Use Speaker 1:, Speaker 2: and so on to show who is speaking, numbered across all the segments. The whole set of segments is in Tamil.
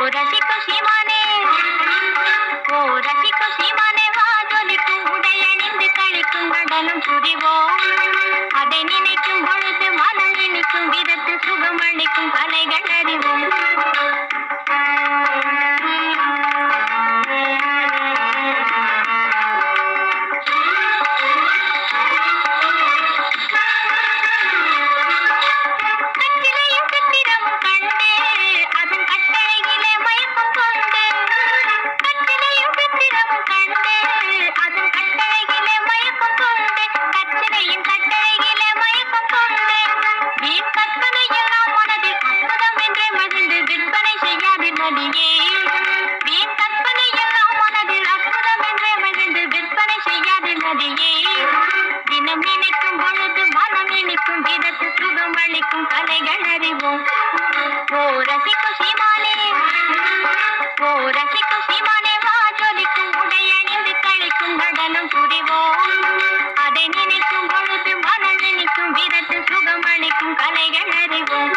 Speaker 1: ரசிக்கும் சீமானே ஓ ரசிக்கும் சீமானே வா ஜொலிக்கும் உடையணிந்து கழிக்கும் நடனம் புரிவோம் அதை நினைக்கும் பொழுது மனம் இனிக்கும் விதத்து சுகம் அளிக்கும் கலைகள் அறிவோம் கட்டிலையும் சித்திரமும் கண்டு அதன் கட்டளையிலே மயக்கம் கொண்டு கட்டிலையும் சித்திரமும் கண்டு அதன் கட்டளையிலே மயக்கம் கொண்டு கச்சிலையும் கட்டளையிலே மயக்கம் கொண்டு வீண் கற்பனை எல்லாம் மனதில் அற்புதம் என்றே மகிழ்ந்து விற்பனை செய்யாது நதியே வீண் கற்பனை எல்லாம் மனதில் அற்புதம் என்றே மகிழ்ந்து விற்பனை செய்யாது நதியே தினம் நினைக்கும் பொழுது மனம் இனிக்கும் விதத்து சுகம் அளிக்கும் கலைகள் அறிவோம் ஓ ரசிக்கும் சீமானே ஓ ரசிக்கும் சீமானே வா ஜொலிக்கும் உடையணிந்து கழிக்கும் நடனம் புரிவோம் அதை நினைக்கும் பொழுது மனம் இனிக்கும் விதத்து சுகம் அளிக்கும் கலைகள் அறிவோம்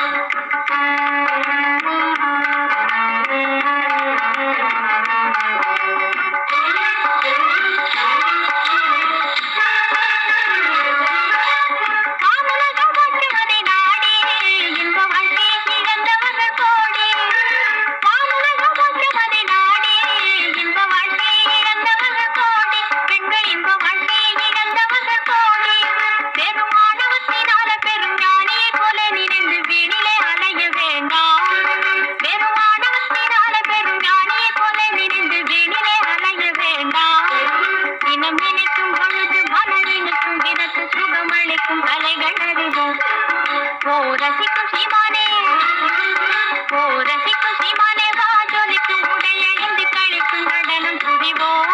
Speaker 1: காமுலகம் போற்றுவதை நாடி இன்ப வாழ்க்கை இழந்தவர்கள் கோடி காமுலகம் போற்றுவதை நாடி இன்ப வாழ்க்கை இழந்தவர்கள் கோடி பெண்கள் இன்ப வாழ்க்கை இழந்தவர்கள் கோடி பெரும் ஆணவத்தினால பெரும் ஞானியை போல நினைந்து வீணிலே அலைய வேண்டாம் பெரும் ஆணவத்தினால பெரும் ஞானியை போல நினைந்து வீணிலே அலைய வேண்டாம் தினம் நினைக்கும் பொழுது மனம் நினைக்கும் விதத்து சுகம் அளிக்கும் கலைகள் அறிவோம் ஓ ரசிக்கும் சீமானே ஓ ரசிக்கும் சீமானே வா ஜொலிக்கும் உடையணிந்து கழிக்கும் நடனம் புரிவோம்